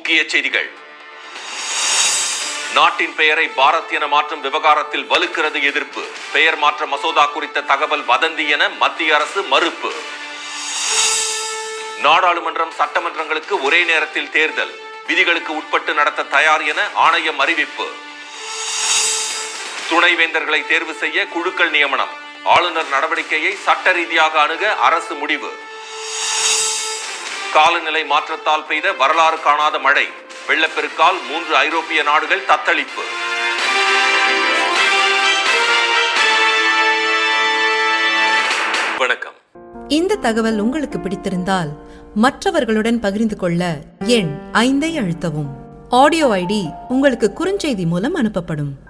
முக்கிய செய்திகள் நாட்டின் பெயரை பாரத் என மாற்றும் விவகாரத்தில் வலுக்கிறது எதிர்ப்பு பெயர் மாற்ற மசோதா குறித்த தகவல் வதந்தி என மத்திய அரசு மறுப்பு நாடாளுமன்றம் சட்டமன்றங்களுக்கு ஒரே நேரத்தில் தேர்தல் விதிகளுக்கு உட்பட்டு நடத்த தயார் என ஆணையம் அறிவிப்பு துணைவேந்தர்களை தேர்வு செய்ய குழுக்கள் நியமனம் ஆளுநர் நடவடிக்கையை சட்ட ரீதியாக அணுக அரசு முடிவு காலநிலை மாற்றத்தால் பெய்த வரலாறு காணாத மழை வெள்ளப்பெருக்கால் மூன்று ஐரோப்பிய நாடுகள் தத்தளிப்பு வணக்கம் இந்த தகவல் உங்களுக்கு பிடித்திருந்தால் மற்றவர்களுடன் பகிர்ந்து கொள்ள எண் ஐந்தை அழுத்தவும் ஆடியோ ஐடி உங்களுக்கு குறுஞ்செய்தி மூலம் அனுப்பப்படும்